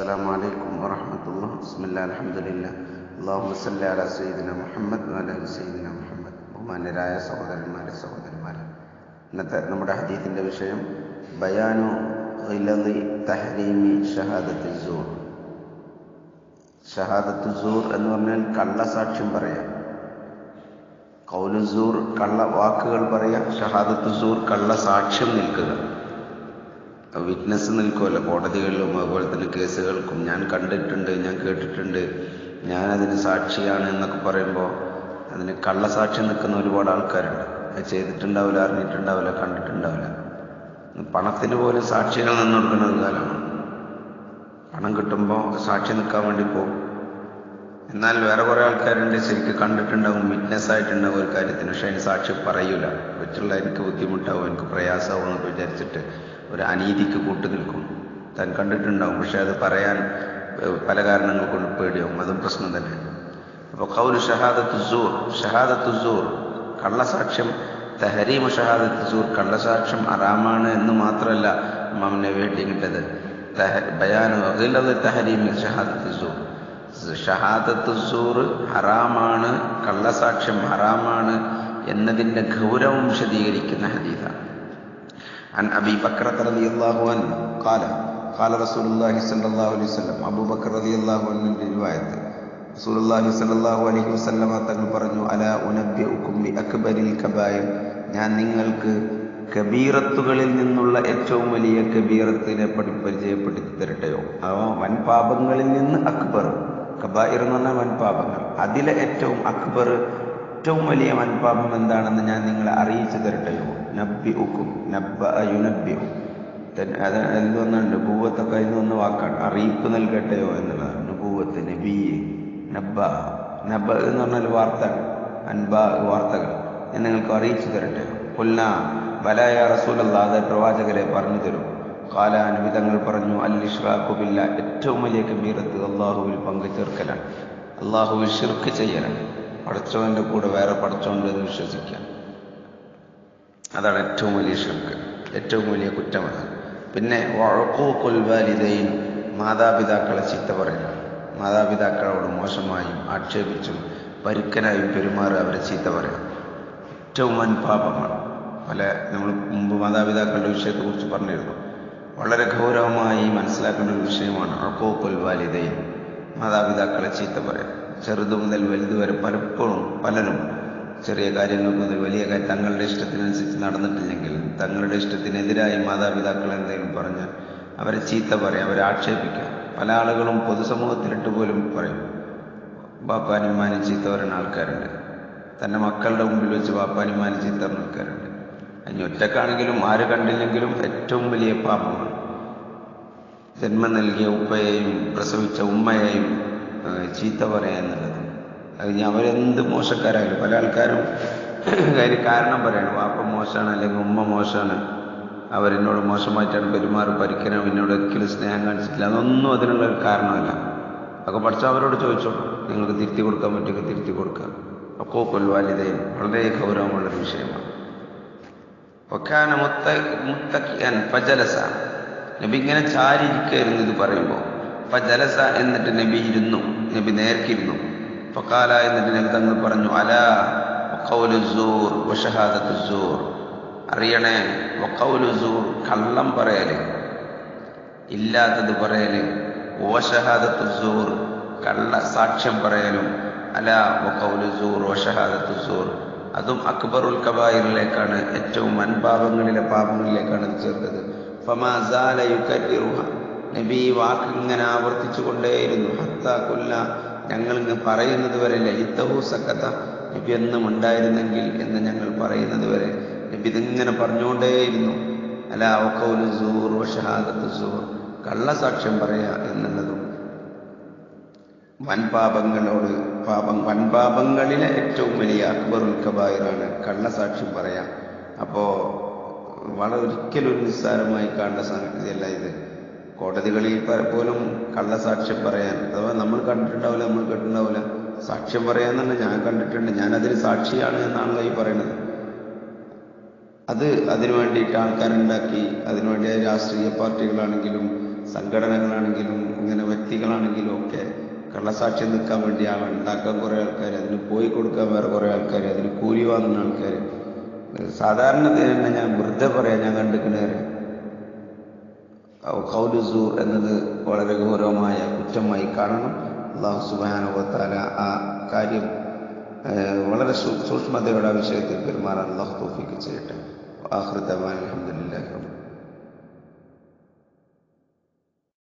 السلام عليكم ورحمة الله بسم الله الحمد لله اللهم صل على سيدنا മുഹമ്മദ് وعلى آل سيدنا മുഹമ്മദ് ബഹുമാന്യരായ സഹോദരന്മാരെ സഹോദരന്മാരെ ഇന്നത്തെ നമ്മുടെ ഹദീസിന്റെ വിഷയം ബയാനു ഖിലദി തഹ്രീമി ഷഹാദത്ത് സൂർ ഷഹാദത്ത് സൂർ എന്ന് പറഞ്ഞാൽ കള്ളസാക്ഷ്യം പറയാം കൗലു സൂർ കള്ള വാക്കുകൾ പറയാം ഷഹാദത്ത് സൂർ കള്ളസാക്ഷ്യം നിൽക്കുക വിറ്റ്നസ് നിൽക്കുമല്ലോ കോടതികളിലും അതുപോലെ തന്നെ കേസുകൾക്കും ഞാൻ കണ്ടിട്ടുണ്ട് ഞാൻ കേട്ടിട്ടുണ്ട് ഞാൻ അതിന് സാക്ഷിയാണ് എന്നൊക്കെ പറയുമ്പോൾ അതിന് കള്ളസാക്ഷ്യം നിൽക്കുന്ന ഒരുപാട് ആൾക്കാരുണ്ട് അത് ചെയ്തിട്ടുണ്ടാവില്ല അറിഞ്ഞിട്ടുണ്ടാവില്ല കണ്ടിട്ടുണ്ടാവില്ല പണത്തിന് പോലും സാക്ഷികൾ നിന്ന് കൊടുക്കുന്ന ഒരു കാലമാണ് പണം കിട്ടുമ്പോൾ സാക്ഷി നിൽക്കാൻ വേണ്ടി പോകും എന്നാൽ വേറെ കുറേ ആൾക്കാരുണ്ട് ശരിക്കും കണ്ടിട്ടുണ്ടാവും വിറ്റ്നസ് ആയിട്ടുണ്ടാവും ഒരു കാര്യത്തിന് പക്ഷെ അതിന് സാക്ഷി പറയൂല മറ്റുള്ള എനിക്ക് ബുദ്ധിമുട്ടാവും എനിക്ക് പ്രയാസമാവും എന്നൊക്കെ വിചാരിച്ചിട്ട് ഒരു അനീതിക്ക് കൂട്ടു നിൽക്കും താൻ കണ്ടിട്ടുണ്ടാവും പക്ഷെ അത് പറയാൻ പല കാരണങ്ങൾ കൊണ്ട് പേടിയാവും അതും പ്രശ്നം തന്നെ അപ്പോൾ കൗല് ഷഹാദത്ത് സൂർ ഷഹാദത്ത് സൂർ കള്ളസാക്ഷ്യം തഹരീമ ഷഹാദത്ത് സൂർ കള്ളസാക്ഷ്യം അറാമാണ് എന്ന് മാത്രമല്ല ഇമാമിനെ വേണ്ടിയിട്ടത് ബയാനു അഖിലത് തഹരീമി ഷഹാദത്ത് സൂർ ഷഹാദത്ത് സൂർ ഹറാമാണ് കള്ളസാക്ഷ്യം ഹറാമാണ് എന്നതിൻ്റെ ഗൗരവം വിശദീകരിക്കുന്ന ഹദീസാണ് عن أبي بكرة رضي الله عنه قال قال رسول الله صلى الله عليه وسلم أبو بكر رضي الله عنه رواية رسول الله صلى الله عليه وسلم തങ്ങൾ പറഞ്ഞു അല ഉനബ്ബിഉക്കും ബി അക്ബരിൽ കബായിർ ഞാൻ നിങ്ങൾക്ക് കബീറത്തുകളിൽ നിന്നുള്ള ഏറ്റവും വലിയ കബീറത്തിനെ പഠി പരിചയപ്പെടുത്തി തരട്ടെയോ അവ വൻ പാപങ്ങളിൽ നിന്ന് അക്ബർ കബായിർ എന്ന് പറഞ്ഞാൽ വൻ പാപങ്ങൾ അതിലെ ഏറ്റവും അക്ബർ ഏറ്റവും വലിയ വൻപാപം എന്താണെന്ന് ഞാൻ നിങ്ങളെ അറിയിച്ചു തരട്ടെയോ നബ്ബി ഉക്കും നബ്ബ യുനബ്ബി അത് എന്തൊന്നാണ് നുപൂവത്തൊക്കെ അതിന് ഒന്ന് വാക്കാണ് അറിയിപ്പ് നൽകട്ടെയോ എന്നുള്ളതാണ് നുപൂവത്ത് നബിയെ നബ്ബ നബ്ബ എന്ന് പറഞ്ഞാൽ വാർത്ത അൻബ വാർത്തകൾ ഞാൻ നിങ്ങൾക്ക് അറിയിച്ചു തരട്ടെ കൊല്ല ബലായ റസൂലല്ല അത് പ്രവാചകരെ പറഞ്ഞു തരും കാലാനുവിധങ്ങൾ പറഞ്ഞു അൽ ഇഷ്റാഖുബില്ല ഏറ്റവും വലിയ കബീറത്ത് അള്ളാഹുവിൽ പങ്കു ചേർക്കലാണ് അള്ളാഹുവിൽ ഷിർക്ക് ചെയ്യലാണ് പടച്ചവൻ്റെ കൂടെ വേറെ പടച്ചോണ്ട് എന്ന് വിശ്വസിക്കുക അതാണ് ഏറ്റവും വലിയ ഷിർക്ക് ഏറ്റവും വലിയ കുറ്റം അതാണ് പിന്നെ വാലിദൈൻ മാതാപിതാക്കളെ ചീത്ത പറയുക മാതാപിതാക്കളോട് മോശമായും ആക്ഷേപിച്ചും പരുക്കനായും പെരുമാറുക അവരെ ചീത്ത പറയുക ഏറ്റവും വൻ പാപമാണ് പല നമ്മൾ മുമ്പ് മാതാപിതാക്കളുടെ വിഷയത്തെക്കുറിച്ച് പറഞ്ഞിരുന്നു വളരെ ഗൗരവമായി മനസ്സിലാക്കേണ്ട ഒരു വിഷയമാണ് അഴക്കോക്കുൽ വാലിദൈൻ മാതാപിതാക്കളെ ചീത്ത പറയാം ചെറുത് മുതൽ വലുത് വരെ പലപ്പോഴും പലരും ചെറിയ കാര്യങ്ങൾ മുതൽ വലിയ കാര്യം തങ്ങളുടെ ഇഷ്ടത്തിനനുസരിച്ച് നടന്നിട്ടില്ലെങ്കിൽ തങ്ങളുടെ ഇഷ്ടത്തിനെതിരായി മാതാപിതാക്കൾ എന്തെങ്കിലും പറഞ്ഞാൽ അവരെ ചീത്ത പറയാം അവരെ ആക്ഷേപിക്കാം പല ആളുകളും പൊതുസമൂഹത്തിലിട്ട് പോലും പറയും ബാപ്പാനിമാനി ചീത്ത പറയുന്ന ആൾക്കാരുണ്ട് തൻ്റെ മക്കളുടെ മുമ്പിൽ വെച്ച് ബാപ്പാനിമാനി ചീത്ത പറയുന്ന ആൾക്കാരുണ്ട് അതിന് ഒറ്റക്കാണെങ്കിലും ആര് കണ്ടില്ലെങ്കിലും ഏറ്റവും വലിയ പാപമാണ് ജന്മം നൽകിയ ഉപ്പയെയും പ്രസവിച്ച ഉമ്മയെയും ചീത്ത പറയാ എന്നുള്ളത് അത് ഞാൻ അവരെന്ത് മോശക്കാരായാലും പല ആൾക്കാരും കാര്യം കാരണം പറയണം വാപ്പ മോശമാണ് അല്ലെങ്കിൽ ഉമ്മ മോശമാണ് അവരെന്നോട് മോശമായിട്ടാണ് പെരുമാറി പരിക്കണം എന്നോട് ഒരിക്കലും സ്നേഹം കാണിച്ചിട്ടില്ല അതൊന്നും അതിനുള്ള ഒരു കാരണമല്ല അതൊക്കെ പഠിച്ച അവരോട് ചോദിച്ചോളൂ നിങ്ങൾക്ക് തിരുത്തി കൊടുക്കാൻ പറ്റുമെങ്കിൽ തിരുത്തി കൊടുക്കാം ഒക്കെ കൊല്ലുവാലിതയും വളരെ ഗൗരവമുള്ളൊരു വിഷയമാണ് ഒക്കാന മുത്ത മുത്തക്കിയാൻ ഫജലസ നബി ഇങ്ങനെ ചാരിയിരിക്കായിരുന്നു ഇത് പറയുമ്പോൾ ജലസ എന്നിട്ട് നബി ഇരുന്നു നബി നേർക്കിരുന്നു ഫക്കാല എന്നിട്ട് നബി തങ്ങൾ പറഞ്ഞു അല വഖൗലുസൂർ വഷഹാദത്തുസൂർ അറിയണേ വഖൗലുസൂർ കള്ളം പറയല് ഇല്ലാത്തത് പറയല് ഓഷഹാദത്തുസൂർ കള്ള സാക്ഷ്യം പറയലും അല വഖൗലുസൂർ വഷഹാദത്തുസൂർ അതും അക്ബറുൽ കബായിരിലേക്കാണ് ഏറ്റവും വൻപാപങ്ങളിലെ പാപങ്ങളിലേക്കാണ് ചേർത്തത് ഫമാസാല യുക്കരുഹ നബി ഈ വാക്ക് ഇങ്ങനെ ആവർത്തിച്ചു കൊണ്ടേയിരുന്നു ഹത്ത കൊല്ല ഞങ്ങൾ ഇങ്ങ് പറയുന്നത് വരെ ലലിതഹു സക്കത്ത നബി എന്നും ഉണ്ടായിരുന്നെങ്കിൽ എന്ന് ഞങ്ങൾ പറയുന്നത് വരെ നബി ഇതിങ്ങനെ പറഞ്ഞുകൊണ്ടേയിരുന്നു അല അവക്കൗലു സൂർ ഷഹാദത്ത് സൂർ കള്ളസാക്ഷ്യം പറയാ എന്നുള്ളതും വൻപാപങ്ങളോട് പാപം വൻപാപങ്ങളിലെ ഏറ്റവും വലിയ അക്ബറുൽ കബായിറാണ് കള്ളസാക്ഷ്യം പറയാം അപ്പോൾ വളരെ ഒരിക്കലും നിസ്സാരമായി കാണേണ്ട സംഗതിയല്ല ഇത് കോടതികളിൽ പോലും കള്ളസാക്ഷ്യം പറയാൻ അഥവാ നമ്മൾ കണ്ടിട്ടുണ്ടാവില്ല നമ്മൾ കേട്ടിട്ടുണ്ടാവില്ല സാക്ഷ്യം പറയാൻ തന്നെ ഞാൻ കണ്ടിട്ടുണ്ട് ഞാൻ അതിന് സാക്ഷിയാണ് എന്നാണല്ലോ ഈ പറയുന്നത് അത് അതിനു വേണ്ടിയിട്ട് ആൾക്കാരുണ്ടാക്കി അതിനുവേണ്ടി രാഷ്ട്രീയ പാർട്ടികളാണെങ്കിലും സംഘടനകളാണെങ്കിലും ഇങ്ങനെ വ്യക്തികളാണെങ്കിലും ഒക്കെ കള്ളസാക്ഷ്യം നിൽക്കാൻ വേണ്ടി ആൾ ഉണ്ടാക്കാൻ കുറേ ആൾക്കാർ അതിന് പോയി കൊടുക്കാൻ വേറെ കുറേ ആൾക്കാർ അതിന് കൂലി വാങ്ങുന്ന ആൾക്കാർ സാധാരണ തന്നെ ഞാൻ വെറുതെ പറയാം ഞാൻ കണ്ടിരിക്കുന്നവരെ കൗലുസൂർ എന്നത് വളരെ ഗൗരവമായ കുറ്റമായി കാണണം അള്ളാഹു സുബാനുവത്താല ആ കാര്യം വളരെ സൂക്ഷ്മതയുടെ ആ വിഷയത്തിൽ പെരുമാറാൻ അള്ളാഹു തോഫിക്ക് ചെയ്യട്ടെ ആഹൃദമാൻ അലഹമുല്ലാ